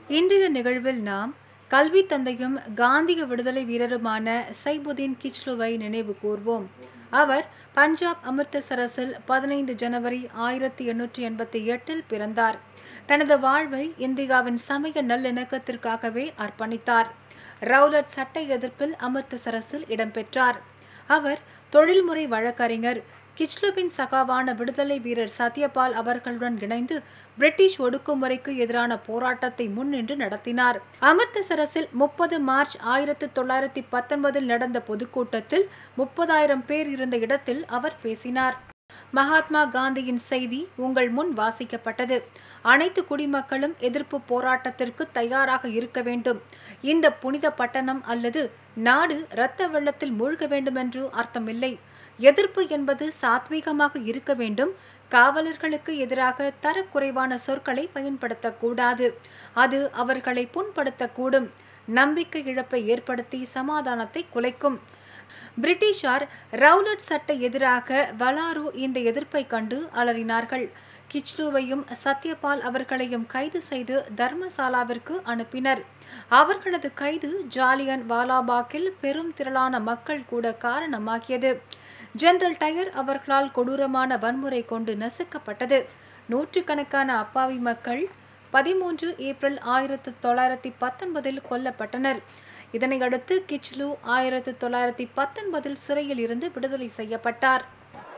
இன்றைய நிகழ்வில் நாம் கல்வி தந்தையும் காந்திய விடுதலை வீரருமான சைபுதீன் கிச்லுவை நினைவு கூர்வோம் அவர் பஞ்சாப் அமிர்தசரஸில் பதினைந்து ஜனவரி ஆயிரத்தி எண்ணூற்றி எண்பத்தி எட்டில் பிறந்தார் தனது வாழ்வை இந்தியாவின் சமய நல்லிணக்கத்திற்காகவே அர்ப்பணித்தார் ரவுலட் சட்ட எதிர்ப்பில் அமிர்தசரஸில் இடம்பெற்றார் அவர் தொழில்முறை வழக்கறிஞர் கிச்லுவின் சகாவான விடுதலை வீரர் சத்யபால் அவர்களுடன் இணைந்து பிரிட்டிஷ் ஒடுக்குமுறைக்கு எதிரான போராட்டத்தை முன்னின்று நடத்தினார் அமிர்தசரஸில் முப்பது மார்ச் ஆயிரத்தி தொள்ளாயிரத்தி பத்தொன்பதில் நடந்த பொதுக்கூட்டத்தில் முப்பதாயிரம் பேர் இருந்த இடத்தில் அவர் பேசினார் மகாத்மா காந்தியின் செய்தி உங்கள் முன் வாசிக்கப்பட்டது அனைத்து குடிமக்களும் எதிர்ப்பு போராட்டத்திற்கு தயாராக இருக்க வேண்டும் இந்த புனித பட்டணம் அல்லது நாடு இரத்த வெள்ளத்தில் மூழ்க வேண்டும் என்று அர்த்தமில்லை எதிர்ப்பு என்பது சாத்வீகமாக இருக்க வேண்டும் காவலர்களுக்கு எதிராக தரக்குறைவான சொற்களை பயன்படுத்தக்கூடாது அது அவர்களை புண்படுத்தக்கூடும் நம்பிக்கை இழப்பை ஏற்படுத்தி சமாதானத்தை குலைக்கும் பிரிட்டிஷார் ரவுலட் சட்ட எதிராக வலாரு இந்த எதிர்ப்பை கண்டு அலறினார்கள் கிச்லுவையும் சத்யபால் அவர்களையும் கைது செய்து தர்மசாலாவிற்கு அனுப்பினர் அவர்களது கைது ஜாலியன் வாலாபாக்கில் பெரும் திரளான மக்கள் கூட காரணமாகியது ஜெனரல் டயர் அவர்களால் கொடூரமான வன்முறை கொண்டு நசுக்கப்பட்டது நூற்றுக்கணக்கான அப்பாவி மக்கள் பதிமூன்று ஏப்ரல் ஆயிரத்தி தொள்ளாயிரத்தி பத்தொன்பதில் கொல்லப்பட்டனர் இதனையடுத்து கிச்லு ஆயிரத்தி தொள்ளாயிரத்தி பத்தொன்பதில் சிறையில் இருந்து விடுதலை செய்யப்பட்டார்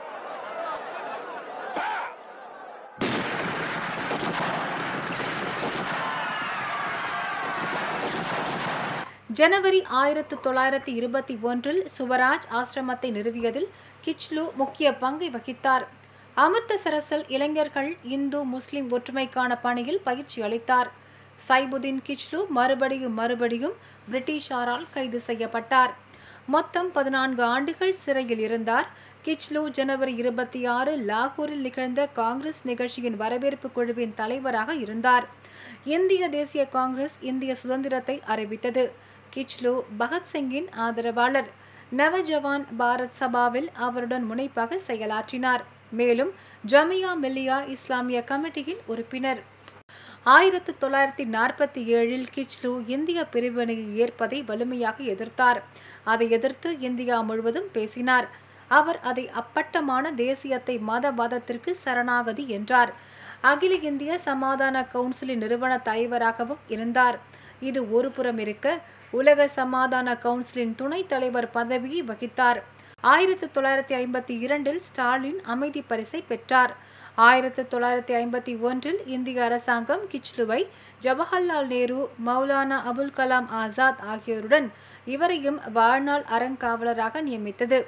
ஜனவரி ஆயிரத்தி தொள்ளாயிரத்தி இருபத்தி ஒன்றில் சுவராஜ் ஆசிரமத்தை நிறுவியதில் கிச்லு முக்கிய பங்கை வகித்தார் அமிர்தசரஸில் இளைஞர்கள் இந்து முஸ்லிம் ஒற்றுமைக்கான பணியில் பயிற்சி அளித்தார் சைபுதீன் கிச்லு மறுபடியும் மறுபடியும் பிரிட்டிஷாரால் கைது செய்யப்பட்டார் மொத்தம் பதினான்கு ஆண்டுகள் சிறையில் இருந்தார் கிச்லு ஜனவரி இருபத்தி ஆறு லாகூரில் நிகழ்ந்த காங்கிரஸ் நிகழ்ச்சியின் வரவேற்பு குழுவின் தலைவராக இருந்தார் இந்திய தேசிய காங்கிரஸ் இந்திய சுதந்திரத்தை அறிவித்தது கிச்லு பகத்சிங்கின் ஆதரவாளர் நவஜவான் பாரத் சபாவில் அவருடன் முனைப்பாக செயலாற்றினார் மேலும் ஜமியா மில்லியா இஸ்லாமிய கமிட்டியின் உறுப்பினர் ஆயிரத்தி தொள்ளாயிரத்தி நாற்பத்தி ஏழில் கிச்லு இந்திய பிரிவினையை ஏற்பதை வலிமையாக எதிர்த்தார் அதை எதிர்த்து இந்தியா முழுவதும் பேசினார் அவர் அதை அப்பட்டமான தேசியத்தை மதவாதத்திற்கு சரணாகதி என்றார் அகில இந்திய சமாதான கவுன்சிலின் நிறுவன தலைவராகவும் இருந்தார் இது ஒருபுறம் இருக்க உலக சமாதான கவுன்சிலின் துணைத் தலைவர் பதவியை வகித்தார் ஆயிரத்தி தொள்ளாயிரத்தி ஐம்பத்தி இரண்டில் ஸ்டாலின் அமைதி பரிசை பெற்றார் ஆயிரத்தி தொள்ளாயிரத்தி ஐம்பத்தி ஒன்றில் இந்திய அரசாங்கம் கிச்லுவை ஜவஹர்லால் நேரு மௌலானா அபுல் கலாம் ஆசாத் ஆகியோருடன் இவரையும் வாழ்நாள் அறங்காவலராக நியமித்தது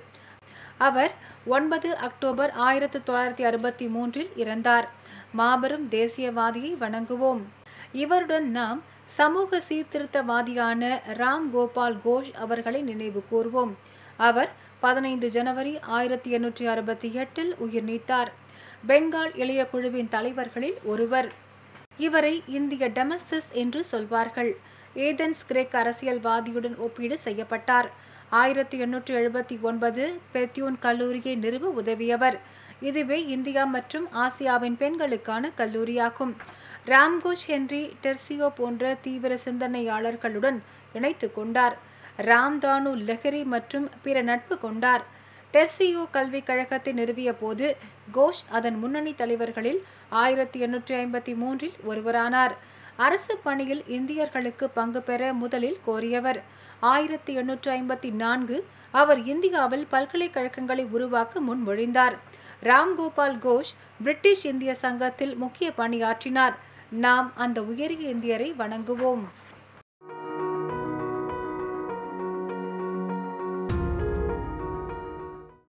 அவர் ஒன்பது அக்டோபர் ஆயிரத்தி தொள்ளாயிரத்தி அறுபத்தி மூன்றில் இறந்தார் மாபெரும் தேசியவாதியை வணங்குவோம் இவருடன் நாம் சமூக சீர்திருத்தவாதியான ராம் கோபால் கோஷ் அவர்களை நினைவு கூர்வோம் அவர் பதினைந்து ஜனவரி ஆயிரத்தி எண்ணூற்றி அறுபத்தி எட்டில் உயிர் நீத்தார் பெங்கால் இளைய குழுவின் தலைவர்களில் ஒருவர் இவரை இந்திய டெமஸ்தஸ் என்று சொல்வார்கள் ஏதென்ஸ் கிரேக் அரசியல்வாதியுடன் ஒப்பீடு செய்யப்பட்டார் ஆயிரத்தி எண்ணூற்றி எழுபத்தி ஒன்பது பெத்யூன் கல்லூரியை நிறுவ உதவியவர் இதுவே இந்தியா மற்றும் ஆசியாவின் பெண்களுக்கான கல்லூரியாகும் ராம்கோஷ் ஹென்றி டெர்சியோ போன்ற தீவிர சிந்தனையாளர்களுடன் இணைத்து கொண்டார் ராம்தானு லெஹரி மற்றும் பிற நட்பு கொண்டார் டெர்சியோ கல்விக் கழகத்தை நிறுவிய போது கோஷ் அதன் முன்னணி தலைவர்களில் ஆயிரத்தி எண்ணூற்றி ஐம்பத்தி மூன்றில் ஒருவரானார் அரசு பணியில் இந்தியர்களுக்கு பங்கு பெற முதலில் கோரியவர் ஆயிரத்தி எண்ணூற்று ஐம்பத்தி நான்கு அவர் இந்தியாவில் பல்கலைக்கழகங்களை உருவாக்க முன்மொழிந்தார் ராம்கோபால் கோஷ் பிரிட்டிஷ் இந்திய சங்கத்தில் முக்கிய பணியாற்றினார் நாம் அந்த உயரிய இந்தியரை வணங்குவோம்